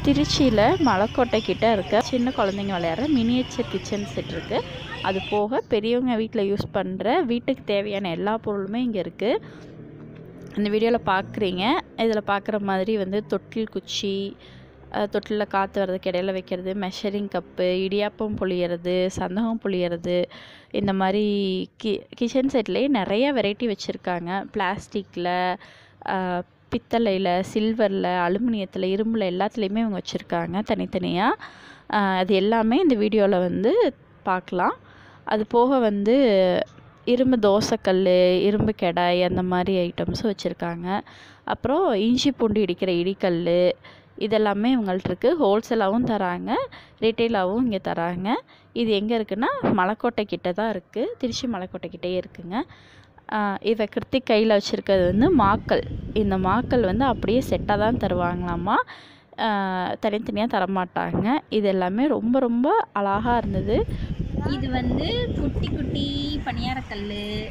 திருச்சியில் மலைக்கோட்டை கிட்ட இருக்க சின்ன குழந்தைங்க விளையாடுற மினியேச்சர் கிச்சன் செட் இருக்குது அது போக பெரியவங்க வீட்டில் யூஸ் பண்ணுற வீட்டுக்கு தேவையான எல்லா பொருளுமே இங்கே இருக்குது இந்த வீடியோவில் பார்க்குறீங்க இதில் பார்க்குற மாதிரி வந்து தொட்டில் குச்சி அஹ், தொட்டிலில் காற்று வர்றதுக்கு இடையில வைக்கிறது மெஷரிங் கப்பு இடியாப்பம் புளியறது சந்தகம் புளியறது இந்த மாதிரி கி கிச்சன் செட்லேயே நிறைய வெரைட்டி வச்சுருக்காங்க பிளாஸ்டிக்கில் பித்தளையில் சில்வரில் அலுமினியத்தில் இரும்பில் எல்லாத்துலேயுமே இவங்க வச்சுருக்காங்க தனித்தனியாக அது எல்லாமே இந்த வீடியோவில் வந்து பார்க்கலாம் அது போக வந்து இரும்பு தோசைக்கல் இரும்பு கடாய் அந்த மாதிரி ஐட்டம்ஸும் வச்சுருக்காங்க அப்புறம் இஞ்சி பூண்டு இடிக்கிற இடிக்கல் இதெல்லாமே இவங்கள்ட்ட இருக்குது ஹோல்சேலாகவும் தராங்க ரீட்டெயிலாகவும் இங்கே தராங்க இது எங்கே இருக்குன்னா மலைக்கோட்டை கிட்ட தான் இருக்குது திருச்சி மலைக்கோட்டை கிட்டேயே இருக்குங்க ஆஹ் இவ கிருத்திக் கையில் வச்சுருக்கிறது வந்து மாக்கல் இந்த மாக்கல் வந்து அப்படியே செட்டாக தான் தருவாங்களாமா ஆஹ் தனித்தனியாக தரமாட்டாங்க இது எல்லாமே ரொம்ப ரொம்ப அழகாக இருந்தது இது வந்து குட்டி குட்டி பணியாரக்கல்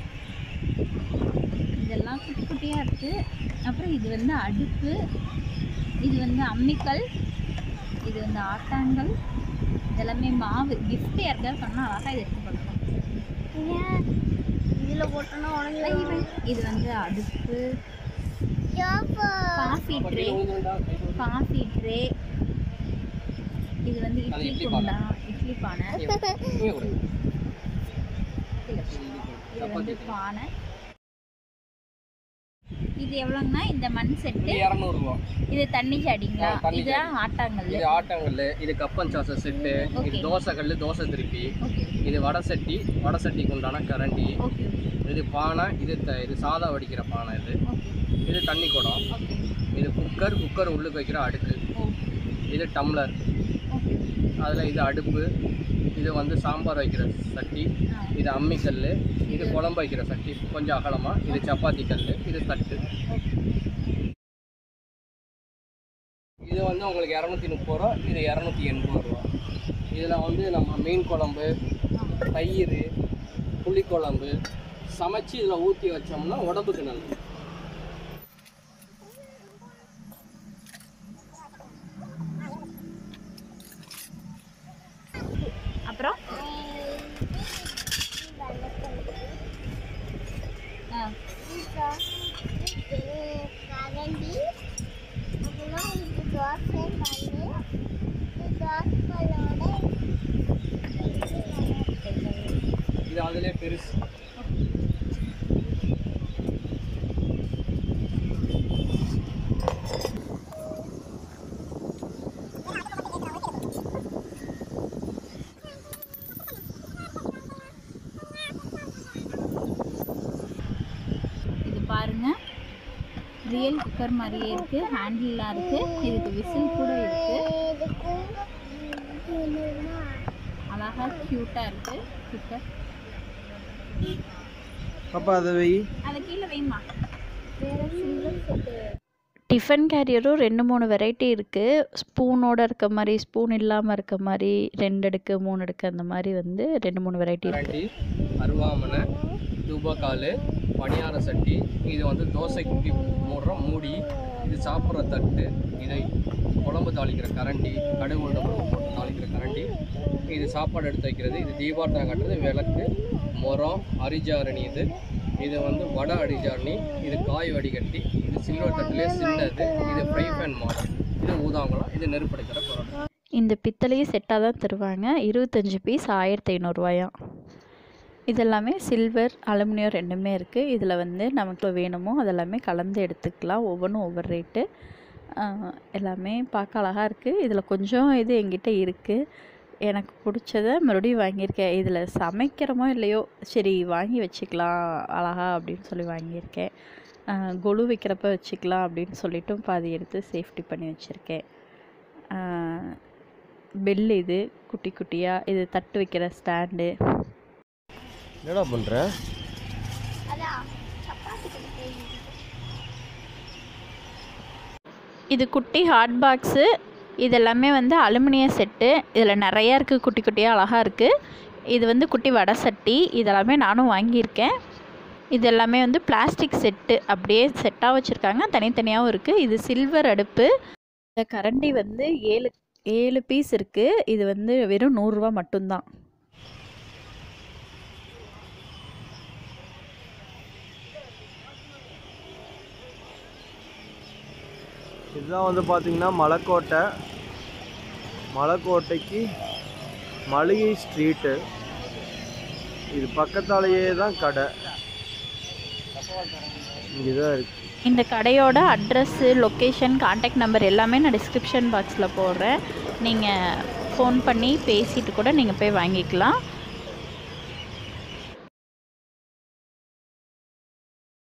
இதெல்லாம் குட்டி குட்டியாக இருக்குது அப்புறம் இது வந்து அடுப்பு இது வந்து அம்மிக்கல் இது வந்து ஆட்டாங்கல் இதெல்லாமே மாவு gift யாருக்காவது பண்ணால் அழகாக இது எடுத்து பண்ணலாம் இதில் போட்டோன்னா உடனே இது வந்து அடுப்பு காஃபி ட்ரே காஃபி ட்ரே இது வந்து இட்லி குண்டா இட்லி பானை இது வந்து பானை இது எவ்வளோங்கன்னா இந்த மண் செட்டு இது இரநூறுவா இது தண்ணி ஜாடிங்களா ஆ, தண்ணி இதுதான் ஆட்டாங்கல் இது ஆட்டங்கல் இது கப்பன் சாச செட்டு இது Okay. தோசை கல் தோசை திருப்பி ஓகே இது வடை சட்டி வடை சட்டிக்கு உண்டான கரண்டி ஓகே இது பானை இது த- இது சாதா வடிக்கிற பானை இது ஓகே இது தண்ணி குடம் ஓகே இது குக்கர் குக்கர் உள்ளுக்கு வைக்கிற அடுக்கு ஓகே இது டம்ளர் ஓகே அதில் இது அடுப்பு இது வந்து சாம்பார் வைக்கிற சட்டி ஆ இது அம்மிக்கல் இது குழம்பு வைக்கிற சட்டி கொஞ்சம் அகலமாக இது சப்பாத்தி கல் இது தட்டு இது வந்து உங்களுக்கு இரநூத்தி முப்பது ரூபா இது இரநூத்தி எண்பது ரூபா இதில் வந்து நம்ம மீன் குழம்பு தயிர் புளிக்குழம்பு சமைச்சு இதில் ஊற்றி வச்சோம்னா உடம்புக்கு நல்லது அப்புறம் ஆ கரண்டி அப்புறம் இது தோசை கல் தோசை கல்லோட இது அதிலே பெருசு இது பாருங்க ரியல் குக்கர் மாதிரியே இருக்கு ஹேண்டில்லாம் இருக்கு இதுக்கு விசில் கூட இருக்கு இதுக்கு இதுனா அழகா க்யூட்டா இருக்கு குக்கர் அப்போ அதை வை அதை கீழே வைமா வேற சில்வர் செட்டு டிஃபன் கேரியரும் ரெண்டு மூணு வெரைட்டி இருக்குது ஸ்பூனோட இருக்க மாதிரி ஸ்பூன் இல்லாமல் இருக்க மாதிரி ரெண்டு அடுக்கு மூணு அடுக்கு அந்த மாதிரி வந்து ரெண்டு மூணு வெரைட்டி இருக்குது கரண்டி அருவாமனை தூபக்கால் பணியார சட்டி இது வந்து தோசை குட்டி மூடுற மூடி இது சாப்பிட்ற தட்டு இதை குழம்பு தாளிக்கிற கரண்டி கடுகு உருண்டை குழம்பு போட்டு தாளிக்கிற கரண்டி இது சாப்பாடு எடுத்து வைக்கிறது இது தீபார்த்தனை கட்டுறது விளக்கு முறம் அரிஜாரணி இது இது வந்து வடை அரிஜாரணி இது காய் வடிகட்டி இது சில்வர் தட்டிலே சின்னது இது ஃப்ரை பேன் மாடல் இது ஊதாங்குளம் இது நெருப்படுக்கிற பொருள் இந்த பித்தளையும் செட்டாக தான் தருவாங்க இருபத்தஞ்சி பீஸ் ஆயிரத்தி ஐநூறுரூவாயாம் இதெல்லாமே சில்வர் அலுமினியம் ரெண்டுமே இருக்குது இதில் வந்து நமக்கு வேணுமோ அதெல்லாமே கலந்து எடுத்துக்கலாம் ஒவ்வொன்றும் ஒவ்வொரு ரேட்டு எல்லாமே பார்க்க அழகாக இருக்குது இதில் கொஞ்சம் இது எங்கிட்ட இருக்குது எனக்கு பிடிச்சத மறுபடியும் வாங்கியிருக்கேன் இதில் சமைக்கிறோமோ இல்லையோ சரி வாங்கி வச்சுக்கலாம் அழகா அப்படின்னு சொல்லி வாங்கியிருக்கேன் ஆஹ் கொலு வைக்கிறப்ப வச்சுக்கலாம் அப்படின்னு சொல்லிட்டும் பாதி எடுத்து சேஃப்டி பண்ணி வச்சுருக்கேன் பெல் இது குட்டி குட்டியாக இது தட்டு வைக்கிற ஸ்டாண்டு என்னடா பண்ணுற அதான் சப்பாத்தி கொடுத்து இது குட்டி ஹாட் பாக்ஸு இதெல்லாமே வந்து அலுமினிய செட்டு இதில் நிறையா இருக்குது குட்டி குட்டியாக அழகாக இருக்குது இது வந்து குட்டி வடை சட்டி இதெல்லாமே நானும் வாங்கியிருக்கேன் இது எல்லாமே வந்து பிளாஸ்டிக் செட்டு அப்படியே செட்டாக வச்சுருக்காங்க தனித்தனியாகவும் இருக்குது இது சில்வர் அடுப்பு இந்த கரண்டி வந்து ஏழு ஏழு பீஸ் இருக்குது இது வந்து வெறும் நூறுரூவா மட்டும்தான் இதுதான் வந்து பார்த்தீங்கன்னா மலைக்கோட்டை மலைக்கோட்டைக்கு மளிகை ஸ்ட்ரீட்டு இது பக்கத்தாலேயே தான் கடை இங்கே தான் இருக்கு இந்த கடையோட அட்ரஸ்ஸு லொக்கேஷன் காண்டாக்ட் நம்பர் எல்லாமே நான் டிஸ்கிரிப்ஷன் பாக்ஸில் போடுறேன் நீங்கள் ஃபோன் பண்ணி பேசிட்டு கூட நீங்கள் போய் வாங்கிக்கலாம்